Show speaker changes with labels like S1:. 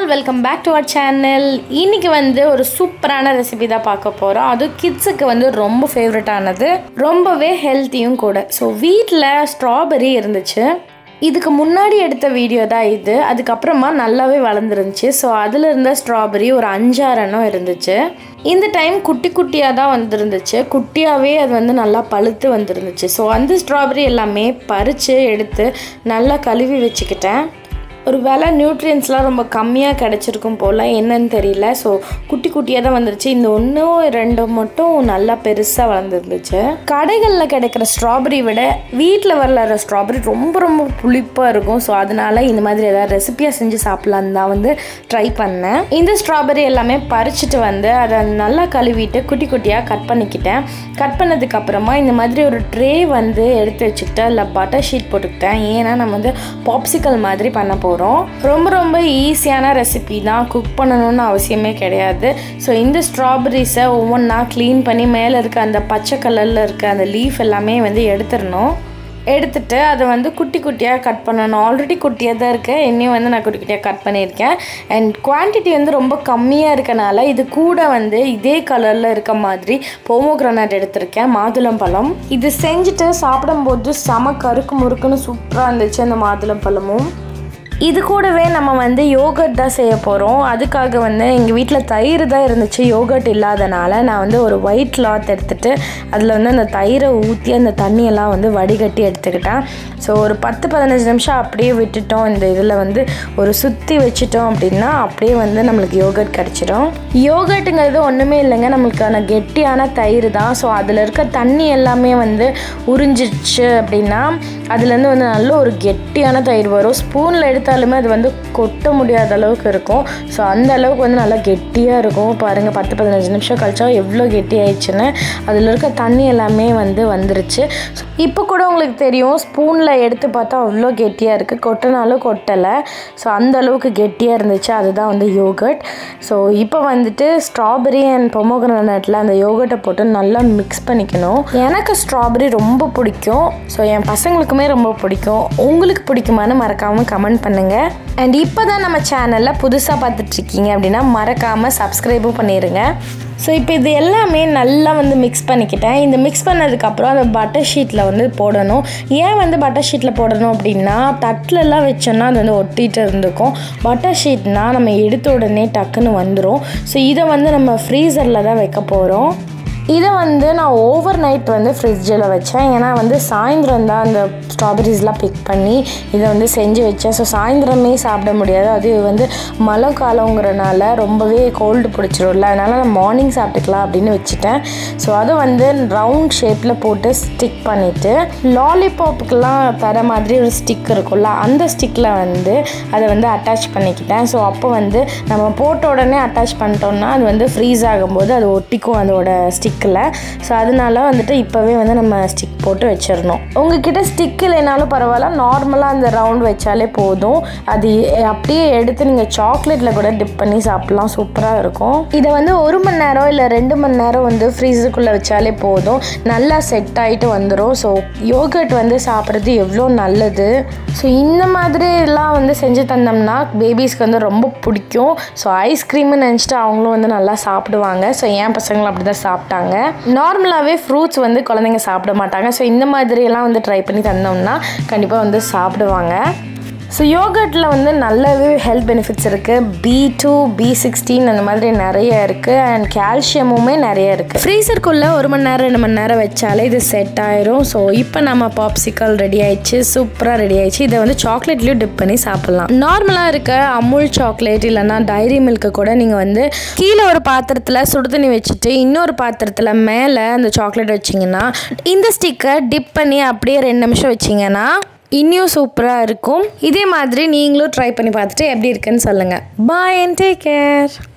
S1: all welcome back to our channel இன்னைக்கு வந்து ஒரு சூப்பரான ரெசிபி தான் பார்க்க போகிறோம் அது கிட்ஸுக்கு வந்து ரொம்ப ஃபேவரட்டானது ரொம்பவே ஹெல்த்தியும் கூட ஸோ வீட்டில் ஸ்ட்ராபெரி இருந்துச்சு இதுக்கு முன்னாடி எடுத்த வீடியோ தான் இது அதுக்கப்புறமா நல்லாவே வளர்ந்துருந்துச்சு ஸோ அதில் இருந்த ஸ்ட்ராபெரி ஒரு அஞ்சாறெண்ணம் இருந்துச்சு இந்த டைம் குட்டி குட்டியாக தான் வந்துருந்துச்சு குட்டியாகவே அது வந்து நல்லா பழுத்து வந்துருந்துச்சு ஸோ அந்த ஸ்ட்ராபெரி எல்லாமே பறித்து எடுத்து நல்லா கழுவி வச்சுக்கிட்டேன் ஒரு வேளை நியூட்ரியன்ஸ்லாம் ரொம்ப கம்மியாக கிடச்சிருக்கும் போல் என்னன்னு தெரியல ஸோ குட்டி குட்டியாக தான் வந்துருச்சு இந்த ஒன்றும் ரெண்டும் மட்டும் நல்லா பெருசாக வளர்ந்துருந்துச்சு கடைகளில் கிடைக்கிற ஸ்ட்ராபெரி விட வீட்டில் வளர்கிற ஸ்ட்ராபெரி ரொம்ப ரொம்ப புளிப்பாக இருக்கும் ஸோ அதனால இந்த மாதிரி ஏதாவது ரெசிபியாக செஞ்சு சாப்பிட்லான்னு தான் வந்து ட்ரை பண்ணேன் இந்த ஸ்ட்ராபெரி எல்லாமே பறிச்சுட்டு வந்து அதை நல்லா கழுவிட்டு குட்டி குட்டியாக கட் பண்ணிக்கிட்டேன் கட் பண்ணதுக்கப்புறமா இந்த மாதிரி ஒரு ட்ரே வந்து எடுத்து வச்சுக்கிட்டு அதில் பட்டர் ஷீட் போட்டுக்கிட்டேன் ஏன்னா நம்ம வந்து பாப்சிக்கல் மாதிரி பண்ண போகிறோம் ரொம்ப ரொம்ப ஈஸியான ரெசிபி தான் குக் பண்ணணும்னு அவசியமே கிடையாது ஸோ இந்த ஸ்ட்ராபெரிஸை ஒவ்வொன்றா க்ளீன் பண்ணி மேலே இருக்க அந்த பச்சை கலரில் இருக்க அந்த லீஃப் எல்லாமே வந்து எடுத்துடணும் எடுத்துட்டு அதை வந்து குட்டி குட்டியாக கட் பண்ணணும் ஆல்ரெடி குட்டியாக தான் இருக்குது இன்னும் வந்து நான் குட்டி குட்டியாக கட் பண்ணியிருக்கேன் அண்ட் குவான்டிட்டி வந்து ரொம்ப கம்மியாக இருக்கனால இது கூட வந்து இதே கலரில் இருக்க மாதிரி போமோகிரானட் எடுத்திருக்கேன் மாதுளம்பழம் இது செஞ்சுட்டு சாப்பிடும்போது செம கருக்கு முறுக்குன்னு சூப்பராக இருந்துச்சு அந்த மாதுளம்பழமும் இது கூடவே நம்ம வந்து யோகர்ட் தான் செய்ய போகிறோம் அதுக்காக வந்து எங்கள் வீட்டில் தயிர் தான் இருந்துச்சு யோகர்ட் இல்லாதனால நான் வந்து ஒரு ஒயிட் கிளாத் எடுத்துகிட்டு அதில் வந்து அந்த தயிரை ஊற்றி அந்த தண்ணியெல்லாம் வந்து வடிகட்டி எடுத்துக்கிட்டேன் ஸோ ஒரு பத்து பதினஞ்சு நிமிஷம் அப்படியே விட்டுட்டோம் இந்த இதில் வந்து ஒரு சுற்றி வச்சுட்டோம் அப்படின்னா அப்படியே வந்து நம்மளுக்கு யோகர்ட் கிடச்சிடும் யோகர்ட்டுங்கிறது ஒன்றுமே இல்லைங்க நம்மளுக்கான கெட்டியான தயிர் தான் ஸோ அதில் இருக்க தண்ணி எல்லாமே வந்து உறிஞ்சிச்சு அப்படின்னா அதுலேருந்து வந்து நல்ல ஒரு கெட்டியான தயிர் வரும் ஸ்பூனில் எடுத்தாலுமே அது வந்து கொட்ட முடியாத அளவுக்கு இருக்கும் ஸோ அந்த அளவுக்கு வந்து நல்லா கெட்டியாக இருக்கும் பாருங்கள் பத்து பதினஞ்சு நிமிஷம் கழிச்சா எவ்வளோ கெட்டி ஆயிடுச்சுன்னு அதில் இருக்க தண்ணி எல்லாமே வந்து வந்துருச்சு இப்போ கூட உங்களுக்கு தெரியும் ஸ்பூனில் எடுத்து பார்த்தா அவ்வளோ கெட்டியாக இருக்குது கொட்டினாலும் கொட்டலை ஸோ அந்த அளவுக்கு கெட்டியாக இருந்துச்சு அதுதான் வந்து யோகர்ட் ஸோ இப்போ வந்துட்டு ஸ்ட்ராபெரி அண்ட் பொமோகிரானட்டில் அந்த யோகர்ட்டை போட்டு நல்லா மிக்ஸ் பண்ணிக்கணும் எனக்கு ஸ்ட்ராபெரி ரொம்ப பிடிக்கும் ஸோ என் பசங்களுக்குமே ரொம்ப பிடிக்கும் உங்களுக்கு பிடிக்குமான்னு மறக்காமல் கமெண்ட் பண்ணுங்கள் அண்ட் இப்போ தான் நம்ம சேனலில் புதுசாக பார்த்துட்ருக்கீங்க அப்படின்னா மறக்காமல் சப்ஸ்கிரைபும் பண்ணிடுங்க ஸோ இப்போ இது எல்லாமே நல்லா வந்து மிக்ஸ் பண்ணிக்கிட்டேன் இந்த மிக்ஸ் பண்ணதுக்கப்புறம் அந்த பட்டர் ஷீட்டில் வந்து போடணும் ஏன் வந்து பட்டர் ஷீட்டில் போடணும் அப்படின்னா தட்டிலலாம் வச்சோன்னா அது வந்து ஒட்டிகிட்டு இருந்துக்கும் பட்டர் ஷீட்னால் நம்ம எடுத்த உடனே டக்குன்னு வந்துடும் ஸோ இதை வந்து நம்ம ஃப்ரீசரில் தான் வைக்க போகிறோம் இதை வந்து நான் ஓவர் நைட் வந்து ஃப்ரிட்ஜில் வச்சேன் ஏன்னா வந்து சாயந்தரம் தான் அந்த ஸ்ட்ராபெரிஸ்லாம் பிக் பண்ணி இதை வந்து செஞ்சு வச்சேன் ஸோ சாயந்தரமே சாப்பிட முடியாது அது வந்து மழை காலங்கிறனால ரொம்பவே கோல்டு பிடிச்சிரும்ல அதனால் நான் மார்னிங் சாப்பிட்டுக்கலாம் அப்படின்னு வச்சுட்டேன் ஸோ அதை வந்து ரவுண்ட் ஷேப்பில் போட்டு ஸ்டிக் பண்ணிவிட்டு லாலிபாப்புக்கெலாம் தர மாதிரி ஒரு ஸ்டிக் இருக்கும்ல அந்த ஸ்டிக்கில் வந்து அதை வந்து அட்டாச் பண்ணிக்கிட்டேன் ஸோ அப்போ வந்து நம்ம போட்ட உடனே அட்டாச் பண்ணிட்டோம்னா அது வந்து ஃப்ரீஸ் ஆகும்போது அது ஒட்டிக்கும் அதோட ஸ்டிக்கில் ஸோ அதனால வந்துட்டு இப்போவே வந்து நம்ம ஸ்டிக் போட்டு வச்சிடணும் உங்ககிட்ட ஸ்டிக் இல்லைனாலும் பரவாயில்ல நார்மலாக அந்த ரவுண்ட் வச்சாலே போதும் அது அப்படியே எடுத்து நீங்கள் சாக்லேட்டில் கூட டிப் பண்ணி சாப்பிட்லாம் சூப்பராக இருக்கும் இதை வந்து ஒரு மணி நேரம் இல்லை ரெண்டு மணி நேரம் வந்து ஃப்ரீஸருக்குள்ளே வச்சாலே போதும் நல்லா செட் ஆகிட்டு வந்துடும் ஸோ யோகர்ட் வந்து சாப்பிட்றது எவ்வளோ நல்லது ஸோ இந்த மாதிரி எல்லாம் வந்து செஞ்சு தந்தோம்னா பேபிஸ்க்கு வந்து ரொம்ப பிடிக்கும் ஸோ ஐஸ்கிரீம்னு நினச்சிட்டு அவங்களும் வந்து நல்லா சாப்பிடுவாங்க ஸோ என் பசங்களும் அப்படி தான் சாப்பிட்டாங்க நார்மலாகவே ஃப்ரூட்ஸ் வந்து குழந்தைங்க சாப்பிட மாட்டாங்க ஸோ இந்த மாதிரியெல்லாம் வந்து ட்ரை பண்ணி தந்தோம்னா கண்டிப்பாக வந்து சாப்பிடுவாங்க ஸோ யோகர்ட்டில் வந்து நல்லாவே ஹெல்த் பெனிஃபிட்ஸ் இருக்குது பி டூ பி சிக்ஸ்டீன் அந்த மாதிரி நிறைய இருக்குது அண்ட் கால்சியமுமே நிறைய இருக்குது ஃப்ரீசருக்குள்ளே ஒரு மணி நேரம் ரெண்டு மணி நேரம் வச்சாலே இது செட் ஆயிரும் ஸோ இப்போ நம்ம பாப்சிக்கல் ரெடி ஆயிடுச்சு சூப்பராக ரெடி ஆயிடுச்சு இதை வந்து சாக்லேட்லேயும் டிப் பண்ணி சாப்பிட்லாம் நார்மலாக இருக்க அமுல் சாக்லேட் இல்லைன்னா டைரி மில்க்கு கூட நீங்கள் வந்து கீழே ஒரு பாத்திரத்தில் சுடு தண்ணி வச்சுட்டு இன்னொரு பாத்திரத்தில் மேலே அந்த சாக்லேட் வச்சிங்கன்னா இந்த ஸ்டிக்கை டிப் பண்ணி அப்படியே ரெண்டு நிமிஷம் வச்சிங்கன்னா இன்னும் சூப்பராக இருக்கும் இதே மாதிரி நீங்களும் ட்ரை பண்ணி பார்த்துட்டு எப்படி இருக்குன்னு சொல்லுங்கள் பாய் அண்ட் டேக் கேர்